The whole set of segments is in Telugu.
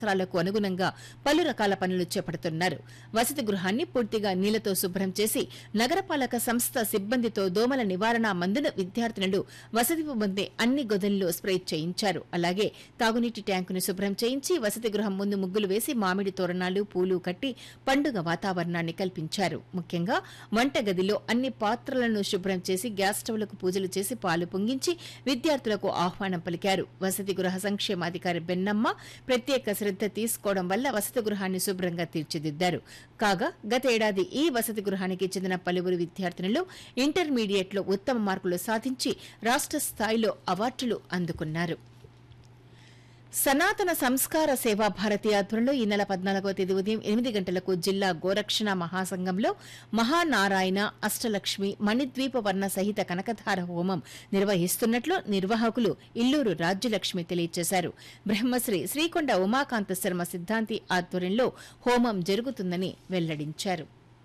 అవసరాలకు అనుగుణంగా పలు రకాల పనులు చేపడుతున్నారు వసతి గృహాన్ని పూర్తిగా నీళ్లతో శుభ్రం చేసి నగరపాలక సంస్థ సిబ్బందితో దోమల నివారణ మందును విద్యార్థినులు వసతి పొందే అన్ని గదుల్లో స్ప్రే చేయించారు అలాగే తాగునీటి ట్యాంకును శుభ్రం చేయించి వసతి గృహం ముందు ముగ్గులు వేసి మామిడి తోరణాలు పూలు కట్టి పండుగ వాతావరణాన్ని కల్పించారు ముఖ్యంగా వంటగదిలో అన్ని పాత్రలను శుభ్రం చేసి గ్యాస్ స్టవ్లకు పూజలు చేసి పాలు పొంగించి విద్యార్థులకు ఆహ్వానం పలికారు వసతి గృహ సంక్షేమాధికారి బెన్నమ్మ ప్రత్యేక శ్రద్ధ తీసుకోవడం వల్ల వసతి గృహాన్ని శుభ్రంగా తీర్చిదిద్దారు కాగా గతేడాది ఈ వసతి గృహానికి చెందిన పలువురు విద్యార్థినులు ఇంటర్మీడియట్లో ఉత్తమ మార్కులు సాధించి రాష్ట్ర స్థాయిలో అవార్డులు అందుకున్నారు సనాతన సంస్కార సేవా భారతి ఆధ్వర్యంలో ఈ నెల పద్నాలుగవ తేదీ ఉదయం ఎనిమిది గంటలకు జిల్లా గోరక్షణ మహాసంఘంలో మహానారాయణ అష్టలక్ష్మి మణిద్వీప వర్ణ సహిత కనకధార హోమం నిర్వహిస్తున్నట్లు నిర్వాహకులు ఇల్లూరు రాజ్యలక్ష్మి తెలియజేశారు బ్రహ్మశ్రీ శ్రీకొండ ఉమాకాంత శర్మ సిద్ధాంతి ఆధ్వర్యంలో హోమం జరుగుతుందని వెల్లడించారు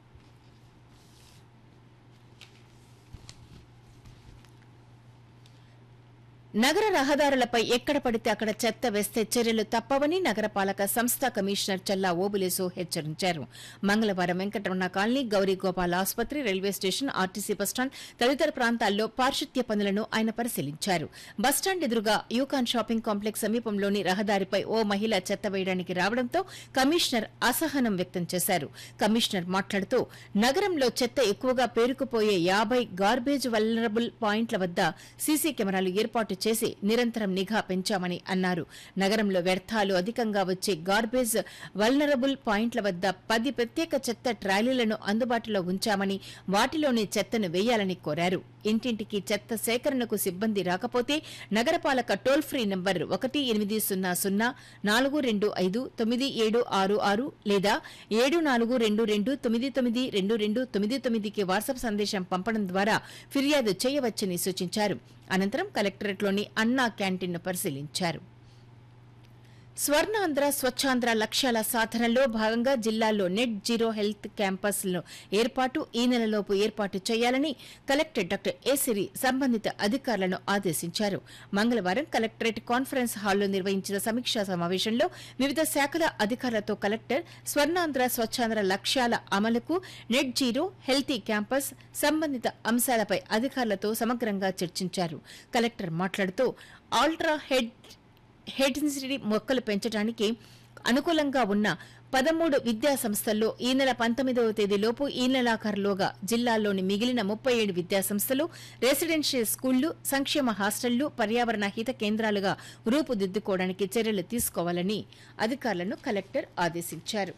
నగర రహదారులపై ఎక్కడ పడితే అక్కడ చెత్త వేస్తే చర్యలు తప్పవని నగరపాలక సంస్థ కమిషనర్ చల్లా ఓబులేసు హెచ్చరించారు మంగళవారం వెంకటరమణ కాలనీ గౌరీగోపాల్ ఆసుపత్రి రైల్వే స్టేషన్ ఆర్టీసీ బస్టాండ్ తదితర ప్రాంతాల్లో పారిశుద్ధ్య పనులను ఆయన పరిశీలించారు బస్టాండ్ ఎదురుగా యూకాన్ షాపింగ్ కాంప్లెక్స్ సమీపంలోని రహదారిపై ఓ మహిళ చెత్త వేయడానికి రావడంతో కమిషనర్ అసహనం వ్యక్తం చేశారు కమిషనర్ మాట్లాడుతూ నగరంలో చెత్త ఎక్కువగా పేరుకుపోయే యాభై గార్బేజ్ వల్నరబుల్ పాయింట్ల వద్ద సీసీ కెమెరాలు ఏర్పాటు చేసి నిరంతరం నిఘా పెంచామని అన్నారు నగరంలో వ్యర్థాలు అధికంగా వచ్చే గార్బేజ్ వల్నరబుల్ పాయింట్ల వద్ద పది ప్రత్యేక చెత్త ట్రాలీలను అందుబాటులో ఉంచామని వాటిలోని చెత్తను వేయాలని కోరారు ఇంటింటికి చెత్త సేకరణకు సిబ్బంది రాకపోతే నగరపాలక టోల్ ఫ్రీ నంబర్ ఒకటి ఎనిమిది సున్నా సున్నా నాలుగు రెండు ఐదు తొమ్మిది ఏడు ఆరు ఆరు లేదా ఏడు నాలుగు రెండు రెండు తొమ్మిది తొమ్మిది రెండు రెండు తొమ్మిది తొమ్మిదికి వాట్సాప్ సందేశం పంపడం ద్వారా ఫిర్యాదు చేయవచ్చని సూచించారు అనంతరం కలెక్టరేట్లోని అన్నా క్యాంటీన్ను పరిశీలించారు స్వర్ణాంధ్ర స్వచ్ఛాంధ్ర లక్ష్యాల సాధనలో భాగంగా జిల్లాలో నెట్ జీరో హెల్త్ క్యాంపస్లను ఏర్పాటు ఈ నెలలోపు ఏర్పాటు చేయాలని కలెక్టర్ డాక్టర్ ఏసిరి సంబంధిత అధికారులను ఆదేశించారు మంగళవారం కలెక్టరేట్ కాన్ఫరెన్స్ హాల్లో నిర్వహించిన సమీక్షా సమావేశంలో వివిధ శాఖల అధికారులతో కలెక్టర్ స్వర్ణాంధ్ర స్వచ్ఛాంధ్ర లక్ష్యాల అమలుకు నెట్ జీరో హెల్తీ క్యాంపస్ సంబంధిత అంశాలపై అధికారులతో సమగ్రంగా చర్చించారు కలెక్టర్ మాట్లాడుతూ ఆల్ట్రా హెడ్ హెడ్ డెన్సిటీ మొక్కలు పెంచడానికి అనుకూలంగా ఉన్న పదమూడు విద్యా సంస్థల్లో ఈ నెల పంతొమ్మిదవ తేదీలోపు ఈ నెలాఖరులోగా జిల్లాలోని మిగిలిన ముప్పై ఏడు విద్యా సంస్థలు రెసిడెన్షియల్ స్కూళ్లు సంక్షేమ హాస్టళ్లు పర్యావరణ హిత కేంద్రాలుగా రూపుదిద్దుకోవడానికి చర్యలు తీసుకోవాలని అధికారులను కలెక్టర్ ఆదేశించారు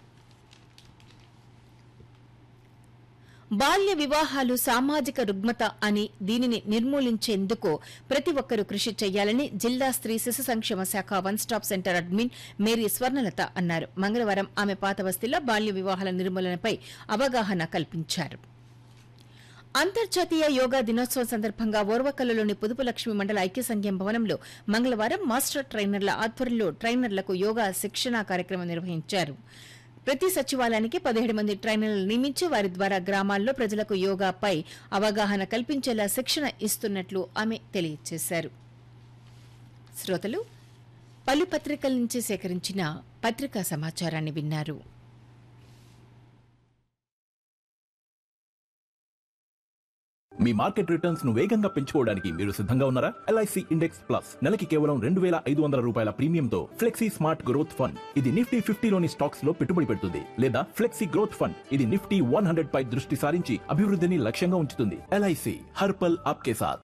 బాల్య వివాహాలు సామాజిక రుగ్మత అని దీనిని నిర్మూలించేందుకు ప్రతి ఒక్కరూ కృషి చేయాలని జిల్లా స్త్రీ శిశు సంక్షేమ శాఖ one stop centre admin Mary Swarnalatha అన్నారు మంగళవారం ఆమె పాత బస్తీలో బాల్య వివాహాల నిర్మూలనపై అవగాహన కల్పించారు అంతర్జాతీయ యోగా దినోత్సవం సందర్భంగా ఓర్వకల్లులోని పొదుపు లక్ష్మి మండల ఐక్య సంఘం భవనంలో మంగళవారం మాస్టర్ ట్రైనర్ల ఆధ్వర్యంలో ట్రైనర్లకు యోగా శిక్షణా కార్యక్రమం నిర్వహించారు ప్రతి సచివాలయానికి పదిహేడు మంది ట్రైనర్లు నియమించి వారి ద్వారా గ్రామాల్లో ప్రజలకు యోగాపై అవగాహన కల్పించేలా శిక్షణ ఇస్తున్నట్లు ఆమె తెలియజేశారు శ్రోతలు పలు పత్రికల నుంచి సేకరించిన పత్రికా సమాచారాన్ని విన్నారు మీ మార్కెట్ రిటర్న్స్ ను వేగంగా పెంచుకోవడానికి మీరు సిద్ధంగా ఉన్నారా ఎల్ఐసి ఇండెక్స్ ప్లస్ నెలకి కేవలం రెండు వేల ఐదు వందల రూపాయల ప్రీమియంతో ఫ్లెక్సీ స్మార్ట్ గ్రోత్ ఫండ్ ఇది నిఫ్టీ ఫిఫ్టీలోని స్టాక్స్ లో పెట్టుబడి పెడుతుంది లేదా ఫ్లెక్సీ గ్రోత్ ఫండ్ ఇది నిఫ్టీ వన్ హండ్రెడ్ పై దృష్టి సారించి అభివృద్ధిని లక్ష్యంగా ఉంచుతుంది ఎల్ఐసి హర్పల్ ఆప్కే సాథ్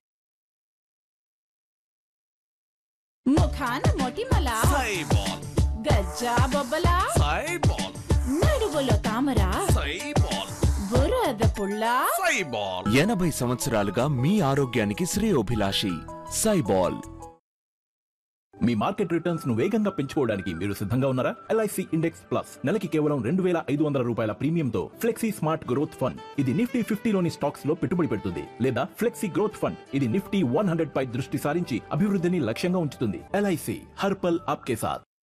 ముఖాన మొటిమల సైబాల్ గజ్జా బొబ్బల సైబాల్ నడువులో తామర సైబాల్ బురద పుల్ల సైబాల్ ఎనభై సంవత్సరాలుగా మీ ఆరోగ్యానికి శ్రేయోభిలాషి సైబాల్ మీ మార్కెట్ రిటర్న్స్ ను వేగంగా పెంచుకోవడానికి మీరు సిద్ధంగా ఉన్నారా ఎల్ఐసి ఇండెక్స్ ప్లస్ నెలకి కేవలం రెండు వేల ఐదు వందల రూపాయల ప్రీమియంతో ఫ్లెక్సీ స్మార్ట్ గ్రోత్ ఫండ్ ఇది నిఫ్టీ ఫిఫ్టీలోని స్టాక్స్ లో పెట్టుబడి పెడుతుంది లేదా ఫ్లెక్సీ గ్రోత్ ఫండ్ ఇది నిఫ్టీ వన్ హండ్రెడ్ పై దృష్టి సారించి అభివృద్ధిని లక్ష్యంగా ఉంచుతుంది ఎల్ఐసి హర్పల్ ఆప్కే సాథ్